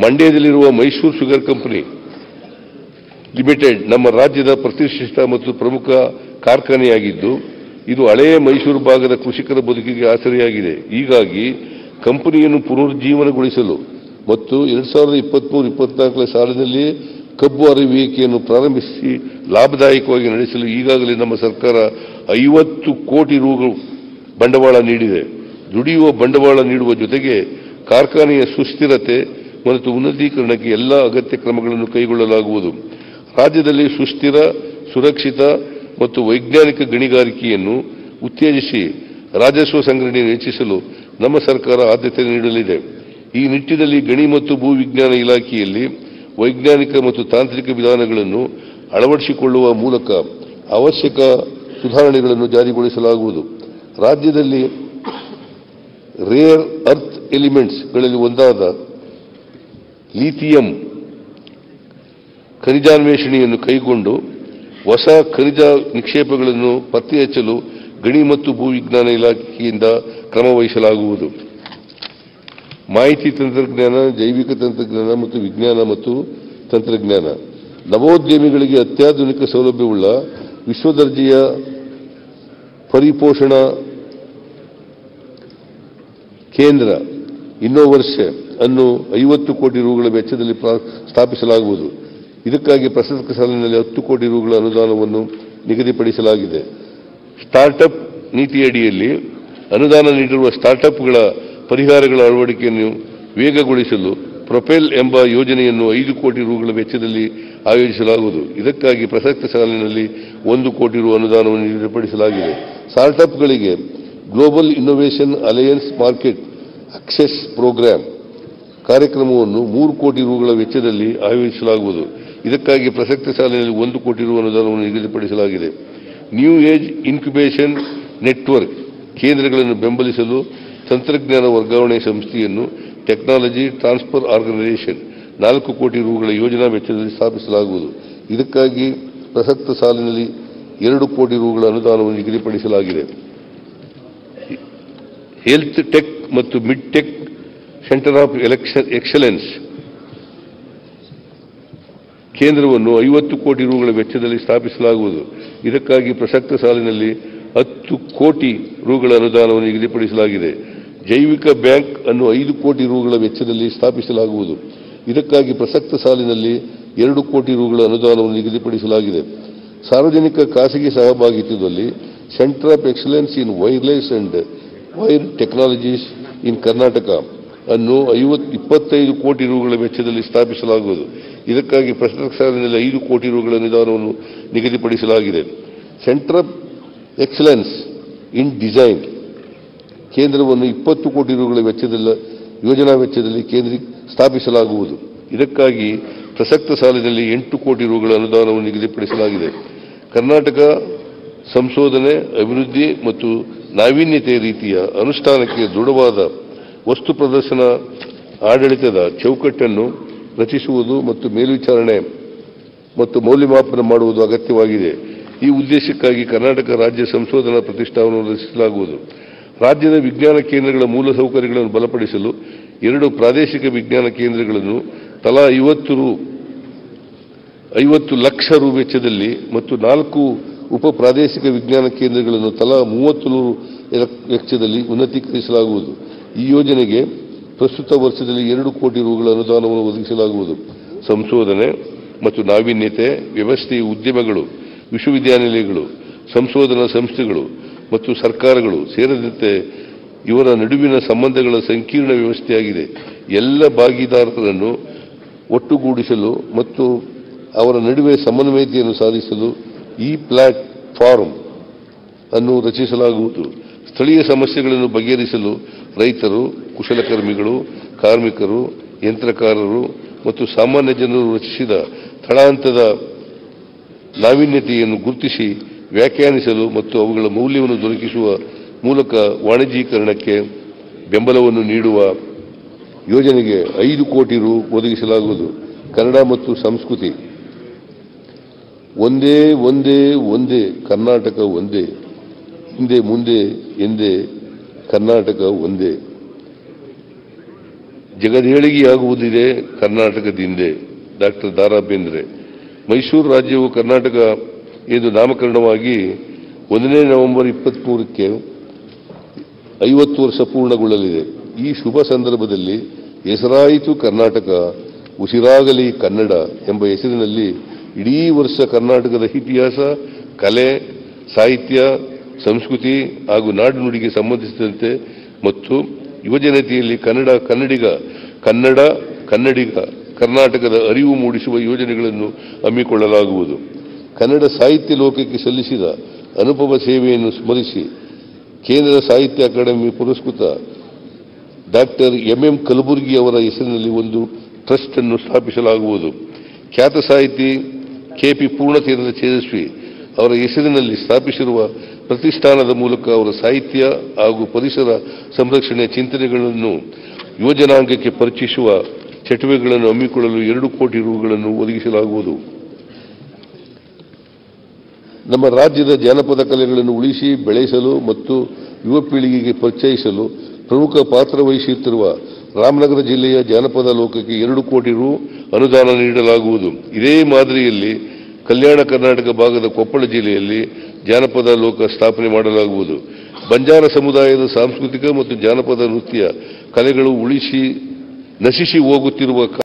ಮಂಡ್ಯದಲ್ಲಿರುವ Mysuru sugar company limited ನಮ್ಮ ರಾಜ್ಯದ ಪ್ರತಿಷ್ಠಿತ ಮತ್ತು ಪ್ರಮುಖ ಕಾರ್ಖಾನೆಯಾಗಿದ್ದು ಇದು ಹಳೆಯ ಮೈಸೂರು ಭಾಗದ ಕೃಷಿಕರ ಬದುಕಿಗೆ ಆಸರೆಯಾಗಿದೆ ಹೀಗಾಗಿ ಕಂಪನಿಯನ್ನು ಪುನರುಜ್ಜೀವನಗೊಳಿಸಲು ಮತ್ತು ಎರಡ್ ಸಾವಿರದ ಇಪ್ಪತ್ಮೂರು ಇಪ್ಪತ್ನಾಲ್ಕನೇ ಸಾಲಿನಲ್ಲಿ ಕಬ್ಬು ಅರವಣಿಕೆಯನ್ನು ಪ್ರಾರಂಭಿಸಿ ಲಾಭದಾಯಕವಾಗಿ ನಡೆಸಲು ಈಗಾಗಲೇ ನಮ್ಮ ಸರ್ಕಾರ ಐವತ್ತು ಕೋಟಿ ರು ಬಂಡವಾಳ ನೀಡಿದೆ ದುಡಿಯುವ ಬಂಡವಾಳ ನೀಡುವ ಜೊತೆಗೆ ಕಾರ್ಖಾನೆಯ ಸುಸ್ಥಿರತೆ ಮತ್ತು ಉನ್ನತೀಕರಣಕ್ಕೆ ಎಲ್ಲ ಅಗತ್ಯ ಕ್ರಮಗಳನ್ನು ಕೈಗೊಳ್ಳಲಾಗುವುದು ರಾಜ್ಯದಲ್ಲಿ ಸುಸ್ಥಿರ ಸುರಕ್ಷಿತ ಮತ್ತು ವೈಜ್ಞಾನಿಕ ಗಣಿಗಾರಿಕೆಯನ್ನು ಉತ್ತೇಜಿಸಿ ರಾಜಸ್ವ ಸಂಗ್ರಹಣೆಯನ್ನು ಹೆಚ್ಚಿಸಲು ನಮ್ಮ ಸರ್ಕಾರ ಆದ್ಯತೆ ನೀಡಲಿದೆ ಈ ನಿಟ್ಟಿನಲ್ಲಿ ಗಣಿ ಮತ್ತು ಭೂ ವಿಜ್ಞಾನ ಇಲಾಖೆಯಲ್ಲಿ ವೈಜ್ಞಾನಿಕ ಮತ್ತು ತಾಂತ್ರಿಕ ವಿಧಾನಗಳನ್ನು ಅಳವಡಿಸಿಕೊಳ್ಳುವ ಮೂಲಕ ಅವಶ್ಯಕ ಸುಧಾರಣೆಗಳನ್ನು ಜಾರಿಗೊಳಿಸಲಾಗುವುದು ರಾಜ್ಯದಲ್ಲಿ ರೇರ್ ಅರ್ತ್ ಎಲಿಮೆಂಟ್ಸ್ಗಳಲ್ಲಿ ಒಂದಾದ ಲಿಥಿಯಂ ಖನಿಜಾನ್ವೇಷಣೆಯನ್ನು ಕೈಗೊಂಡು ಹೊಸ ಖನಿಜ ನಿಕ್ಷೇಪಗಳನ್ನು ಪತ್ತೆ ಹಚ್ಚಲು ಗಣಿ ಮತ್ತು ಭೂವಿಜ್ಞಾನ ಇಲಾಖೆಯಿಂದ ಕ್ರಮ ವಹಿಸಲಾಗುವುದು ಮಾಹಿತಿ ತಂತ್ರಜ್ಞಾನ ಜೈವಿಕ ತಂತ್ರಜ್ಞಾನ ಮತ್ತು ವಿಜ್ಞಾನ ಮತ್ತು ತಂತ್ರಜ್ಞಾನ ನವೋದ್ಯಮಿಗಳಿಗೆ ಅತ್ಯಾಧುನಿಕ ಸೌಲಭ್ಯವುಳ್ಳ ವಿಶ್ವದರ್ಜೆಯ ಪರಿಪೋಷಣಾ ಕೇಂದ್ರ ಇನ್ನೋವರ್ಷ ಅನ್ನು ಐವತ್ತು ಕೋಟಿ ರುಗಳ ವೆಚ್ಚದಲ್ಲಿ ಪ್ರಾ- ಸ್ಥಾಪಿಸಲಾಗುವುದು ಇದಕ್ಕಾಗಿ ಪ್ರಸಕ್ತ ಸಾಲಿನಲ್ಲಿ ಹತ್ತು ಕೋಟಿ ರುಗಳ ಅನುದಾನವನ್ನು ನಿಗದಿಪಡಿಸಲಾಗಿದೆ ಸ್ಟಾರ್ಟ್ಅಪ್ ನೀತಿಯಡಿಯಲ್ಲಿ ಅನುದಾನ ನೀಡಿರುವ ಸ್ಟಾರ್ಟ್ಅಪ್ಗಳ ಪರಿಹಾರಗಳ ಅಳವಡಿಕೆಯನ್ನು ವೇಗಗೊಳಿಸಲು ಪ್ರೊಪೆಲ್ ಎಂಬ ಯೋಜನೆಯನ್ನು ಐದು ಕೋಟಿ ರುಗಳ ವೆಚ್ಚದಲ್ಲಿ ಆಯೋಜಿಸಲಾಗುವುದು ಇದಕ್ಕಾಗಿ ಪ್ರಸಕ್ತ ಸಾಲಿನಲ್ಲಿ ಒಂದು ಕೋಟಿ ರು ಅನುದಾನವನ್ನು ನಿಗದಿಪಡಿಸಲಾಗಿದೆ ಸ್ಟಾರ್ಟ್ಅಪ್ಗಳಿಗೆ global innovation alliance market access programme ಕಾರ್ಯಕ್ರಮವನ್ನು ಮೂರು ಕೋಟಿ ರುಗಳ ವೆಚ್ಚದಲ್ಲಿ ಆಯೋಜಿಸಲಾಗುವುದು ಇದಕ್ಕಾಗಿ ಪ್ರಸಕ್ತ ಸಾಲಿನಲ್ಲಿ ಒಂದು ಕೋಟಿ ರು ಅನುದಾನವನ್ನು ನಿಗದಿಪಡಿಸಲಾಗಿದೆ ನ್ಯೂ ಏಜ್ ಇನ್ಕ್ಯುಬೇಷನ್ ನೆಟ್ವರ್ಕ್ ಕೇಂದ್ರಗಳನ್ನು ಬೆಂಬಲಿಸಲು ತಂತ್ರಜ್ಞಾನ ವರ್ಗಾವಣೆ ಸಂಸ್ಥೆಯನ್ನು ಟೆಕ್ನಾಲಜಿ ಟ್ರಾನ್ಸ್ಫರ್ ಆರ್ಗನೈಸೇಷನ್ ನಾಲ್ಕು ಕೋಟಿ ರುಗಳ ಯೋಜನಾ ವೆಚ್ಚದಲ್ಲಿ ಸ್ಥಾಪಿಸಲಾಗುವುದು ಇದಕ್ಕಾಗಿ ಪ್ರಸಕ್ತ ಸಾಲಿನಲ್ಲಿ ಎರಡು ಕೋಟಿ ರುಗಳ ಅನುದಾನವನ್ನು ನಿಗದಿಪಡಿಸಲಾಗಿದೆ ಹೆಲ್ತ್ ಟೆಕ್ ಮತ್ತು med tech centre of election excellence ಕೇಂದ್ರವನ್ನು ಐವತ್ತು ಕೋಟಿ ರುಗಳ ವೆಚ್ಚದಲ್ಲಿ ಸ್ಥಾಪಿಸಲಾಗುವುದು ಇದಕ್ಕಾಗಿ ಪ್ರಸಕ್ತ ಸಾಲಿನಲ್ಲಿ ಹತ್ತು ಕೋಟಿ ರುಗಳ ಅನುದಾನವನ್ನು ನಿಗದಿಪಡಿಸಲಾಗಿದೆ ಜೈವಿಕ ಬ್ಯಾಂಕ್ ಅನ್ನು ಐದು ಕೋಟಿ ರುಗಳ ವೆಚ್ಚದಲ್ಲಿ ಸ್ಥಾಪಿಸಲಾಗುವುದು ಇದಕ್ಕಾಗಿ ಪ್ರಸಕ್ತ ಸಾಲಿನಲ್ಲಿ ಎರಡು ಕೋಟಿ ರುಗಳ ಅನುದಾನವನ್ನು ನಿಗದಿಪಡಿಸಲಾಗಿದೆ ಸಾರ್ವಜನಿಕ ಖಾಸಗಿ ಸಹಭಾಗಿತ್ವದಲ್ಲಿ centre of excellence in wireless and wire technologies in Karnataka ಅನ್ನು ಐವತ್ ಇಪ್ಪತ್ತೈದು ಕೋಟಿ ರುಗಳ ವೆಚ್ಚದಲ್ಲಿ ಸ್ಥಾಪಿಸಲಾಗುವುದು ಇದಕ್ಕಾಗಿ ಪ್ರಸಕ್ತ ಸಾಲಿನಲ್ಲಿ ಐದು ಕೋಟಿ ರುಗಳ ಅನುದಾನವನ್ನು ನಿಗದಿಪಡಿಸಲಾಗಿದೆ centre of excellence in design ಕೇಂದ್ರವನ್ನು ಇಪ್ಪತ್ತು ಕೋಟಿ ರುಗಳ ವೆಚ್ಚದಲ್ಲಿ ಯೋಜನಾ ವೆಚ್ಚದಲ್ಲಿ ಕೇಂದ್ರ ಸ್ಥಾಪಿಸಲಾಗುವುದು ಇದಕ್ಕಾಗಿ ಪ್ರಸಕ್ತ ಸಾಲಿನಲ್ಲಿ ಎಂಟು ಕೋಟಿ ರುಗಳ ಅನುದಾನವನ್ನು ನಿಗದಿಪಡಿಸಲಾಗಿದೆ ಕರ್ನಾಟಕ ಸಂಶೋಧನೆ ಅಭಿವೃದ್ಧಿ ಮತ್ತು ನಾವೀನ್ಯತೆ ರೀತಿಯ ಅನುಷ್ಠಾನಕ್ಕೆ ದೃಢವಾದ ವಸ್ತು ಪ್ರದರ್ಶನ ಆಡಳಿತದ ಚೌಕಟ್ಟನ್ನು ರಚಿಸುವುದು ಮತ್ತು ಮೇಲ್ವಿಚಾರಣೆ ಮತ್ತು ಮೌಲ್ಯಮಾಪನ ಮಾಡುವುದು ಅಗತ್ಯವಾಗಿದೆ ಈ ಉದ್ದೇಶಕ್ಕಾಗಿ ಕರ್ನಾಟಕ ರಾಜ್ಯ ಸಂಶೋಧನಾ ಪ್ರತಿಷ್ಠಾನವನ್ನು ರಚಿಸಲಾಗುವುದು ರಾಜ್ಯದ ವಿಜ್ಞಾನ ಕೇಂದ್ರಗಳ ಮೂಲಸೌಕರ್ಯಗಳನ್ನು ಬಲಪಡಿಸಲು ಎರಡು ಪ್ರಾದೇಶಿಕ ವಿಜ್ಞಾನ ಕೇಂದ್ರಗಳನ್ನು ತಲಾ ಐವತ್ತು ರು ಐವತ್ತು ಲಕ್ಷ ರು ವೆಚ್ಚದಲ್ಲಿ ಮತ್ತು ನಾಲ್ಕು ಉಪ ಪ್ರಾದೇಶಿಕ ವಿಜ್ಞಾನ ಕೇಂದ್ರಗಳನ್ನು ತಲಾ ಮೂವತ್ತು ನೂರು ವೆಚ್ಚದಲ್ಲಿ ಉನ್ನತೀಕರಿಸಲಾಗುವುದು ಈ ಯೋಜನೆಗೆ ಪ್ರಸ್ತುತ ವರ್ಷದಲ್ಲಿ ಎರಡು ಕೋಟಿ ರುಗಳ ಅನುದಾನವನ್ನು ಒದಗಿಸಲಾಗುವುದು ಸಂಶೋಧನೆ ಮತ್ತು ನಾವೀನ್ಯತೆ ವ್ಯವಸ್ಥೆಯ ಉದ್ಯಮಗಳು ವಿಶ್ವವಿದ್ಯಾನಿಲಯಗಳು ಸಂಶೋಧನಾ ಸಂಸ್ಥೆಗಳು ಮತ್ತು ಸರ್ಕಾರಗಳು ಸೇರಿದಂತೆ ಇವರ ನಡುವಿನ ಸಂಬಂಧಗಳ ಸಂಕೀರ್ಣ ವ್ಯವಸ್ಥೆಯಾಗಿದೆ ಎಲ್ಲ ಭಾಗಿದಾರರನ್ನು ಒಟ್ಟುಗೂಡಿಸಲು ಮತ್ತು ಅವರ ನಡುವೆ ಸಮನ್ವಯತೆಯನ್ನು ಸಾಧಿಸಲು ಈ ಪ್ಲಾಟ್ಫಾರ್ಮ್ ಅನ್ನು ರಚಿಸಲಾಗುವುದು ಸ್ಥಳೀಯ ಸಮಸ್ಯೆಗಳನ್ನು ಬಗೆಹರಿಸಲು ರೈತರು ಕುಶಲಕರ್ಮಿಗಳು ಕಾರ್ಮಿಕರು ಯಂತ್ರಕಾರರು ಮತ್ತು ಸಾಮಾನ್ಯ ಜನರು ರಚಿಸಿದ ತಳಹಂತದ ನಾವೀನ್ಯತೆಯನ್ನು ಗುರುತಿಸಿ ವ್ಯಾಖ್ಯಾನಿಸಲು ಮತ್ತು ಅವುಗಳ ಮೌಲ್ಯವನ್ನು ದೊರಕಿಸುವ ಮೂಲಕ ವಾಣಿಜ್ಯೀಕರಣಕ್ಕೆ ಬೆಂಬಲವನ್ನು ನೀಡುವ ಯೋಜನೆಗೆ ಐದು ಕೋಟಿ ರು ಒದಗಿಸಲಾಗುವುದು ಕನ್ನಡ ಮತ್ತು ಸಂಸ್ಕೃತಿ ಒಂದೇ ಒಂದೇ ಒಂದೇ ಕರ್ನಾಟಕ ಒಂದೇ ಹಿಂದೆ ಮುಂದೆ ಎಂದೇ ಕರ್ನಾಟಕ ಒಂದೇ ಜಗದೇಳಿಗೆಯಾಗುವುದಿದೆ ಕರ್ನಾಟಕದಿಂದೆ ಡಾಕ್ಟರ್ ದಾರಾ ಬೇಂದ್ರೆ ಮೈಸೂರು ರಾಜ್ಯವು ಕರ್ನಾಟಕ ಎಂದು ನಾಮಕರಣವಾಗಿ ಒಂದನೇ ನವೆಂಬರ್ ಇಪ್ಪತ್ಮೂರಕ್ಕೆ ಐವತ್ತು ವರ್ಷ ಪೂರ್ಣಗೊಳ್ಳಲಿದೆ ಈ ಶುಭ ಸಂದರ್ಭದಲ್ಲಿ ಹೆಸರಾಯಿತು ಕರ್ನಾಟಕ ಉಸಿರಾಗಲಿ ಕನ್ನಡ ಎಂಬ ಹೆಸರಿನಲ್ಲಿ ಇಡೀ ವರ್ಷ ಕರ್ನಾಟಕದ ಇತಿಹಾಸ ಕಲೆ ಸಾಹಿತ್ಯ ಸಂಸ್ಕೃತಿ ಹಾಗೂ ನಾಡು ನುಡಿಗೆ ಸಂಬಂಧಿಸಿದಂತೆ ಮತ್ತು ಯುವಜನತೆಯಲ್ಲಿ ಕನ್ನಡ ಕನ್ನಡಿಗ ಕನ್ನಡ ಕನ್ನಡಿಗ ಕರ್ನಾಟಕದ ಅರಿವು ಮೂಡಿಸುವ ಯೋಜನೆಗಳನ್ನು ಹಮ್ಮಿಕೊಳ್ಳಲಾಗುವುದು ಕನ್ನಡ ಸಾಹಿತ್ಯ ಲೋಕಕ್ಕೆ ಸಲ್ಲಿಸಿದ ಅನುಪಮ ಸೇವೆಯನ್ನು ಸ್ಮರಿಸಿ ಕೇಂದ್ರ ಸಾಹಿತ್ಯ ಅಕಾಡೆಮಿ ಪುರಸ್ಕೃತ ಡಾಕ್ಟರ್ ಎಂಎಂ ಕಲಬುರ್ಗಿ ಅವರ ಹೆಸರಿನಲ್ಲಿ ಒಂದು ಟ್ರಸ್ಟ್ ಅನ್ನು ಸ್ಥಾಪಿಸಲಾಗುವುದು ಖ್ಯಾತ ಸಾಹಿತಿ ಕೆಪಿ ಪೂರ್ಣತೀರದ ತೇಜಸ್ವಿ ಅವರ ಹೆಸರಿನಲ್ಲಿ ಸ್ಥಾಪಿಸಿರುವ ಪ್ರತಿಷ್ಠಾನದ ಮೂಲಕ ಅವರ ಸಾಹಿತ್ಯ ಹಾಗೂ ಪರಿಸರ ಸಂರಕ್ಷಣೆಯ ಚಿಂತನೆಗಳನ್ನು ಯುವಜನಾಂಗಕ್ಕೆ ಪರಿಚಯಿಸುವ ಚಟುವಟಿಕೆಗಳನ್ನು ಹಮ್ಮಿಕೊಳ್ಳಲು ಎರಡು ಕೋಟಿ ರೂಗಳನ್ನು ಒದಗಿಸಲಾಗುವುದು ನಮ್ಮ ರಾಜ್ಯದ ಜಾನಪದ ಕಲೆಗಳನ್ನು ಉಳಿಸಿ ಬೆಳೆಸಲು ಮತ್ತು ಯುವ ಪೀಳಿಗೆಗೆ ಪರಿಚಯಿಸಲು ಪ್ರಮುಖ ಪಾತ್ರ ವಹಿಸುತ್ತಿರುವ ರಾಮನಗರ ಜಿಲ್ಲೆಯ ಜಾನಪದ ಲೋಕಕ್ಕೆ ಎರಡು ಕೋಟಿ ರು ಅನುದಾನ ನೀಡಲಾಗುವುದು ಇದೇ ಮಾದರಿಯಲ್ಲಿ ಕಲ್ಯಾಣ ಕರ್ನಾಟಕ ಭಾಗದ ಕೊಪ್ಪಳ ಜಿಲ್ಲೆಯಲ್ಲಿ ಜಾನಪದ ಲೋಕ ಸ್ಥಾಪನೆ ಮಾಡಲಾಗುವುದು ಬಂಜಾರ ಸಮುದಾಯದ ಸಾಂಸ್ಕೃತಿಕ ಮತ್ತು ಜಾನಪದ ನೃತ್ಯ ಕಲೆಗಳು ಉಳಿಸಿ ನಶಿಸಿ ಹೋಗುತ್ತಿರುವ